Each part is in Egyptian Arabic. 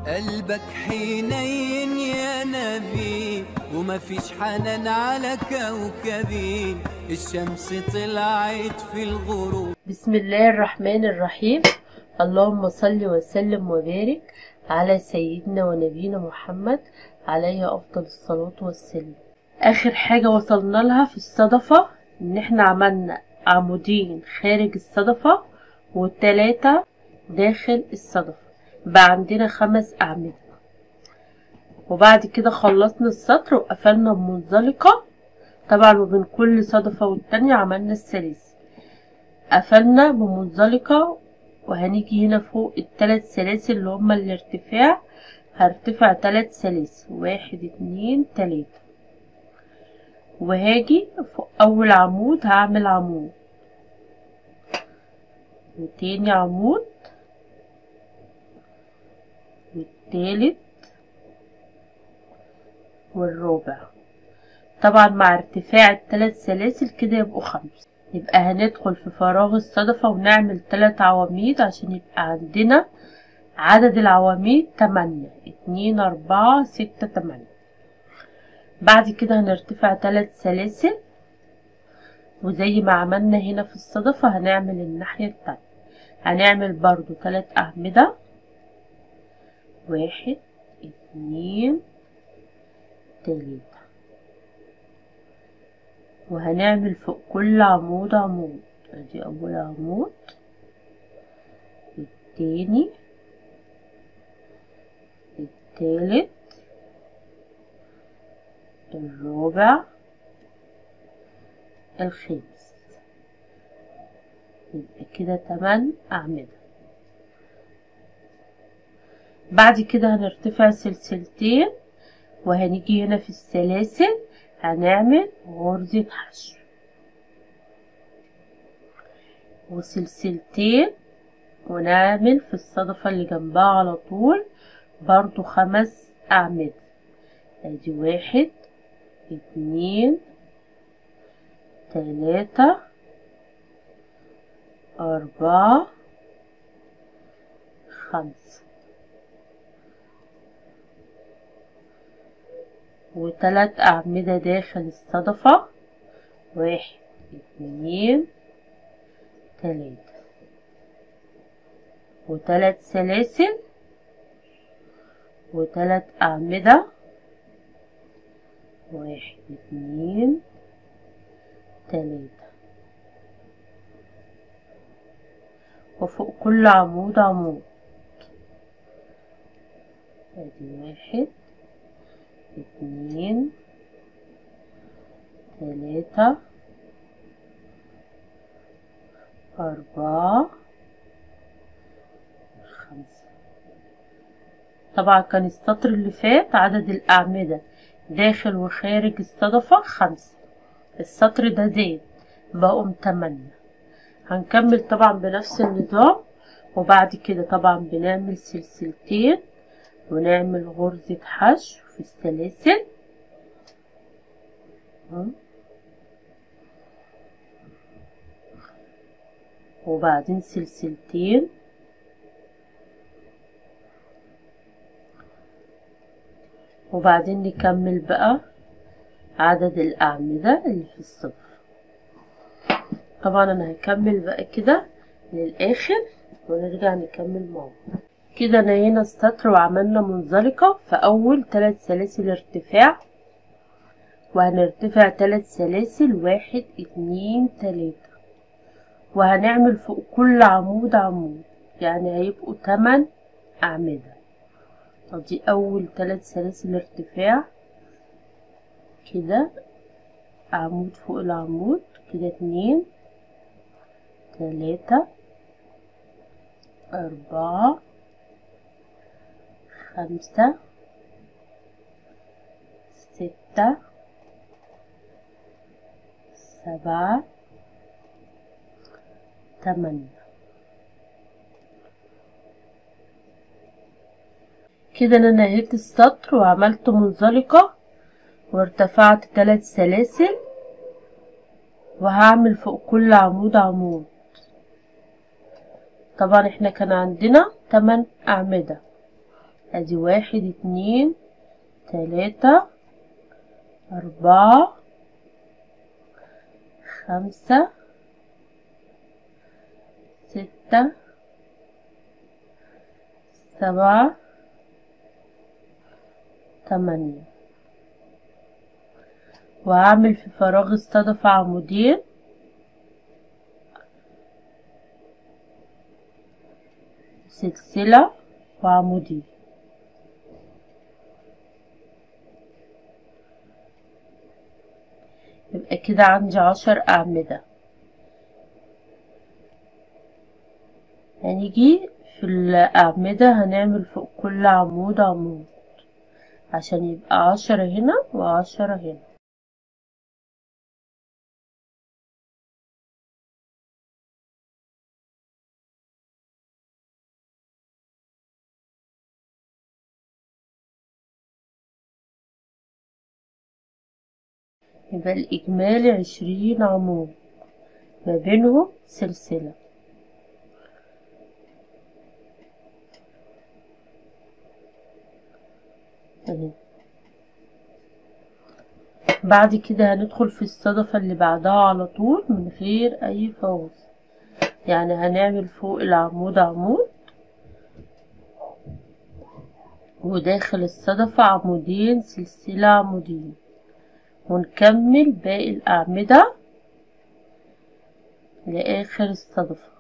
قلبك حنين يا نبي وما فيش حنان على كوكبي الشمس طلعت في الغروب بسم الله الرحمن الرحيم اللهم صل وسلم وبارك على سيدنا ونبينا محمد عليه أفضل الصلاة والسلام آخر حاجة وصلنا لها في الصدفة إن احنا عملنا عمودين خارج الصدفة والتلاتة داخل الصدفة بقى عندنا خمس أعمدة وبعد كده خلصنا السطر وقفلنا بمنزلقة طبعا وبين كل صدفة والتانية عملنا السلاسل قفلنا بمنزلقة وهنيجي هنا فوق التلات سلاسل اللي هما الارتفاع هرتفع تلات سلاسل واحد اتنين تلاتة وهاجي فوق أول عمود هعمل عمود وتاني عمود والتالت والرابع طبعا مع ارتفاع التلات سلاسل كده يبقوا خمس يبقى هندخل في فراغ الصدفة ونعمل تلات عواميد عشان يبقى عندنا عدد العواميد تمانية اتنين اربعة ستة تمانية بعد كده هنرتفع تلات سلاسل وزي ما عملنا هنا في الصدفة هنعمل الناحية التانية هنعمل برضو تلات أعمدة واحد اتنين تلاتة وهنعمل فوق كل عمود عمود ادي اول عمود التاني التالت الرابع الخامس يبقى كده تمن أعمدة بعد كده هنرتفع سلسلتين وهنيجي هنا في السلاسل هنعمل غرزة حشو وسلسلتين ونعمل في الصدفة اللي جنبها على طول برضو خمس أعمدة ادي واحد اتنين تلاتة أربعة خمسة وتلات أعمدة داخل الصدفة واحد اتنين تلاتة وتلات سلاسل وتلات أعمدة واحد اتنين تلاتة وفوق كل عمود عمود ادي واحد اتنين تلاتة أربعة خمسة طبعا كان السطر اللي فات عدد الأعمدة داخل وخارج الصدفة خمسة السطر ده زاد بقوا تمانية هنكمل طبعا بنفس النظام وبعد كده طبعا بنعمل سلسلتين ونعمل غرزة حشو في السلاسل وبعدين سلسلتين وبعدين نكمل بقى عدد الأعمدة اللي في الصف طبعا أنا هكمل بقى كده للآخر ونرجع نكمل مع بعض كده نهينا السطر وعملنا منزلقة في أول تلات سلاسل ارتفاع وهنرتفع تلات سلاسل واحد اتنين تلاتة وهنعمل فوق كل عمود عمود يعني هيبقوا تمن أعمدة دي أول تلات سلاسل ارتفاع كده عمود فوق العمود كده اتنين تلاتة أربعة خمسة ستة سبعة تمانية كده انا نهيت السطر وعملت منزلقة وارتفعت تلات سلاسل وهعمل فوق كل عمود عمود طبعا احنا كان عندنا تمن أعمدة ادي واحد اتنين تلاتة اربعة خمسة ستة سبعة تمانية وهعمل في فراغ الصدفة عمودين سلسلة وعمودين يبقى كده عندي عشر أعمدة هنيجي في الأعمدة هنعمل فوق كل عمود عمود عشان يبقى عشرة هنا وعشرة هنا يبقى الإجمالي عشرين عمود ما بينهم سلسلة أهي. بعد كده هندخل في الصدفة اللي بعدها على طول من غير أي فوز يعني هنعمل فوق العمود عمود وداخل الصدفة عمودين سلسلة عمودين ونكمل باقي الأعمدة لآخر الصدفة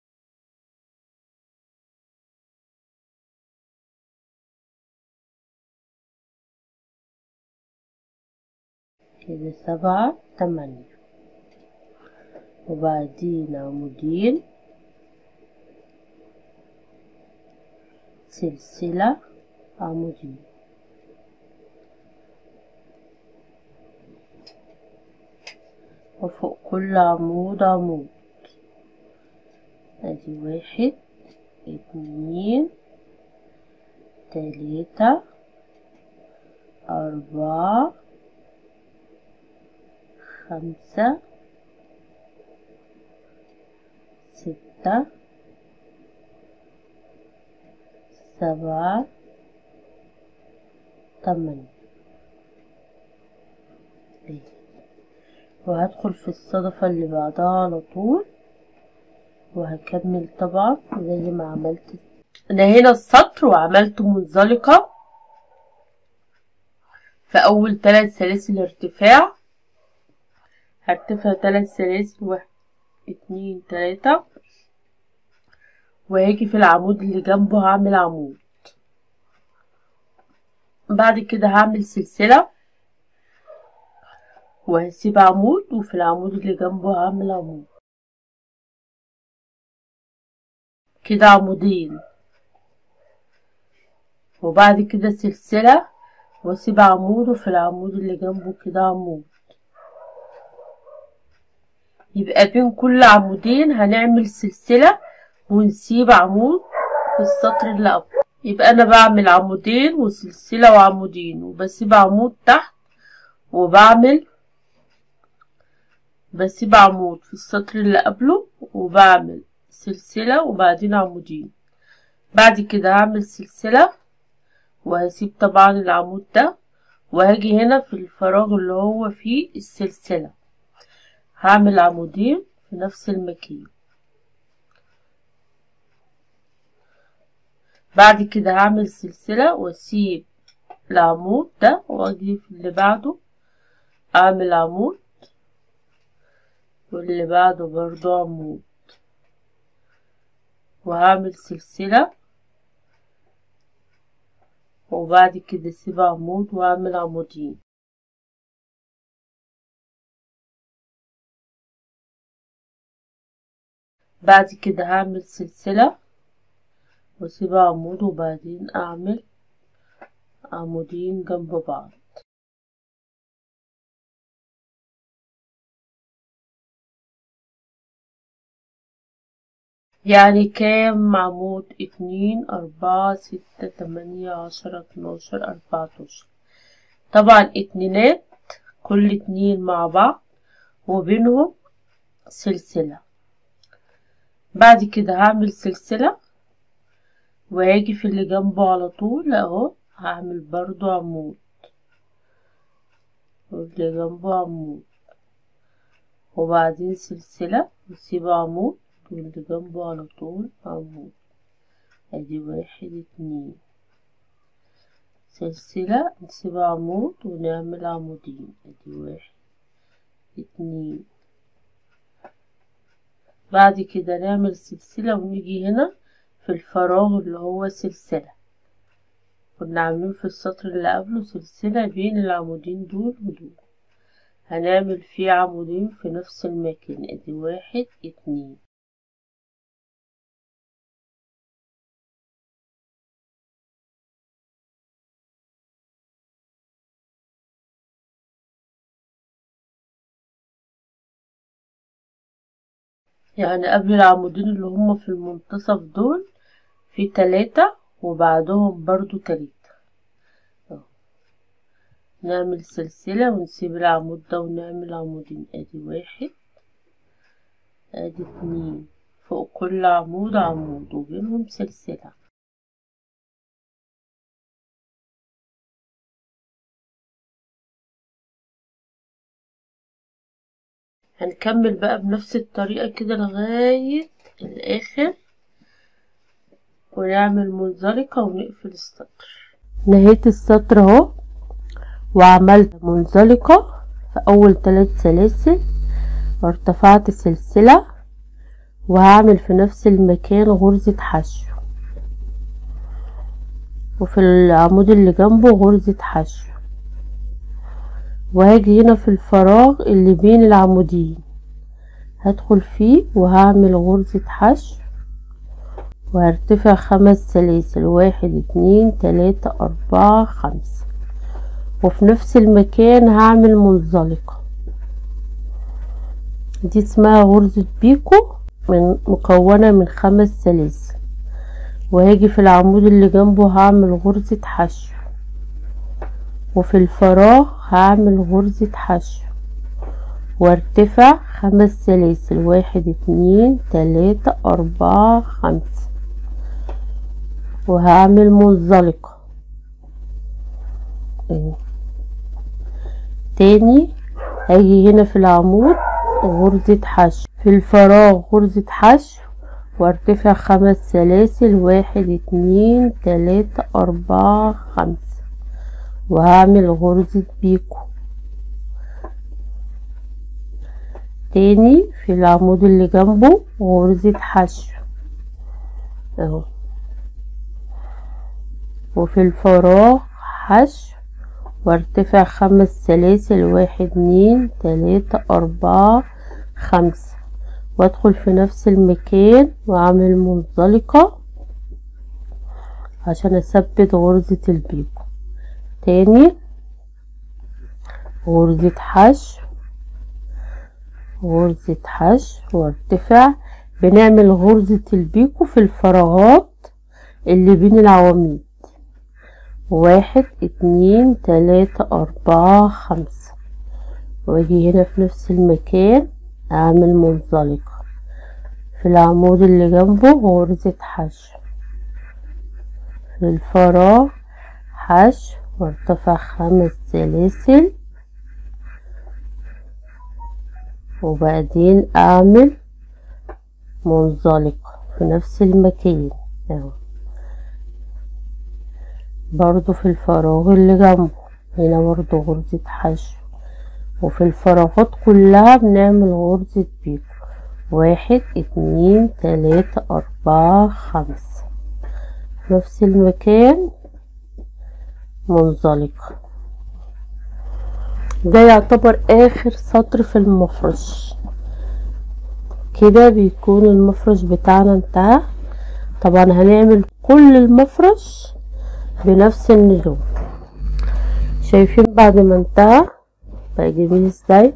كده سبعة تمانية وبعدين عمودين سلسلة عمودين وفوق كل عمود عمود ادي واحد اتنين تلاتة أربعة خمسة ستة سبعة تمانية ايه. وهدخل في الصدفة اللي بعدها على طول وهكمل طبعا زي ما عملت انا هنا السطر وعملت منزلقة في اول ثلاث سلاسل ارتفاع هرتفع ثلاث سلاسل واحد اتنين تلاتة وهاجي في العمود اللي جنبه هعمل عمود بعد كده هعمل سلسلة وهسيب عمود وفي العمود اللي جنبه هعمل عمود كده عمودين وبعد كده سلسلة واسيب عمود وفي العمود اللي جنبه كده عمود يبقى بين كل عمودين هنعمل سلسلة ونسيب عمود في السطر اللي قبله يبقى انا بعمل عمودين وسلسلة وعمودين وبسيب عمود تحت وبعمل بسيب عمود في السطر اللي قبله وبعمل سلسلة وبعدين عمودين بعد كده هعمل سلسلة وهسيب طبعا العمود ده وهاجي هنا في الفراغ اللي هو فيه السلسلة هعمل عمودين في نفس المكان بعد كده هعمل سلسلة واسيب العمود ده واجي في اللي بعده اعمل عمود واللي بعده برضو عمود وهعمل سلسلة وبعد كده اسيب عمود واعمل عمودين بعد كده هعمل سلسلة واسيب عمود وبعدين اعمل عمودين جنب بعض يعني كام عمود اتنين اربعة ستة تمانية عشرة اتناشر اربعتاشر طبعا اتنينات كل اتنين مع بعض وبينهم سلسلة بعد كده هعمل سلسلة وهاجي في اللي جنبه على طول اهو هعمل برضو عمود واللي جنبه عمود وبعدين سلسلة نسيب عمود واللي جنبه على طول عمود ادي واحد اتنين سلسلة نسيب عمود ونعمل عمودين ادي واحد اتنين بعد كده نعمل سلسلة ونيجي هنا في الفراغ اللي هو سلسلة كنا عاملين في السطر اللي قبله سلسلة بين العمودين دول ودول هنعمل فيه عمودين في نفس المكان ادي واحد اتنين يعني قبل العمودين اللي هما في المنتصف دول في تلاتة وبعدهم برضو تلاتة اهو. نعمل سلسلة ونسيب العمود ده ونعمل عمودين ادي واحد ادي اتنين فوق كل عمود عمود وبينهم سلسلة هنكمل بقى بنفس الطريقة كده لغاية الآخر ونعمل منزلقة ونقفل السطر نهيت السطر اهو وعملت منزلقة في أول ثلاث سلاسل وارتفعت سلسلة وهعمل في نفس المكان غرزة حشو وفي العمود اللي جنبه غرزة حشو وهاجي هنا في الفراغ اللي بين العمودين هدخل فيه وهعمل غرزة حشو وهرتفع خمس سلاسل واحد اتنين تلاتة اربعة خمسة وفي نفس المكان هعمل منزلقة دي اسمها غرزة بيكو من مكونة من خمس سلاسل وهاجي في العمود اللي جنبه هعمل غرزة حشو وفي الفراغ هعمل غرزة حشو وارتفع خمس سلاسل واحد اتنين تلاتة اربعة خمسة وهعمل منزلقة اهي. تاني هاجي هنا في العمود غرزة حشو في الفراغ غرزة حشو وارتفع خمس سلاسل واحد اتنين تلاتة اربعة خمسة وهعمل غرزة بيكو تاني في العمود اللي جنبه غرزة حشو اهو وفي الفراغ حشو وارتفع خمس سلاسل واحد اتنين تلاتة اربعة خمسة وادخل في نفس المكان واعمل منزلقة عشان اثبت غرزة البيكو تاني غرزة حشو غرزة حشو وارتفع بنعمل غرزة البيكو في الفراغات اللي بين العواميد واحد اتنين تلاتة اربعة خمسة واجي هنا في نفس المكان اعمل منزلقة في العمود اللي جنبه غرزة حشو في الفراغ حشو وارتفع خمس سلاسل وبعدين اعمل منزلقة في نفس المكان اهو برضو في الفراغ اللي جنبه هنا برضو غرزة حشو وفي الفراغات كلها بنعمل غرزة بيكو واحد اتنين تلاتة اربعة خمسة نفس المكان منزلقة ده يعتبر اخر سطر في المفرش كده بيكون المفرش بتاعنا انتهى طبعا هنعمل كل المفرش بنفس النظام شايفين بعد ما انتهى بقى جميل ازاي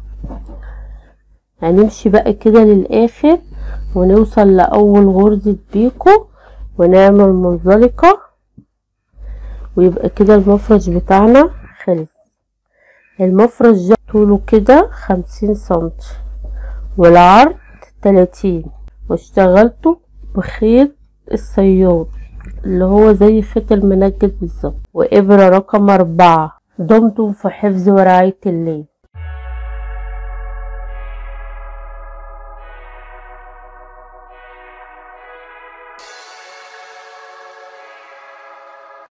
هنمشي بقى كده للاخر ونوصل لاول غرزة بيكو ونعمل منزلقة ويبقى كده المفرش بتاعنا خلص المفرش ده طوله كده خمسين سنتي والعرض تلاتين واشتغلته بخيط الصياد اللي هو زي خيط المنجد بالظبط وإبرة رقم أربعة دمتم في حفظ ورعاية الله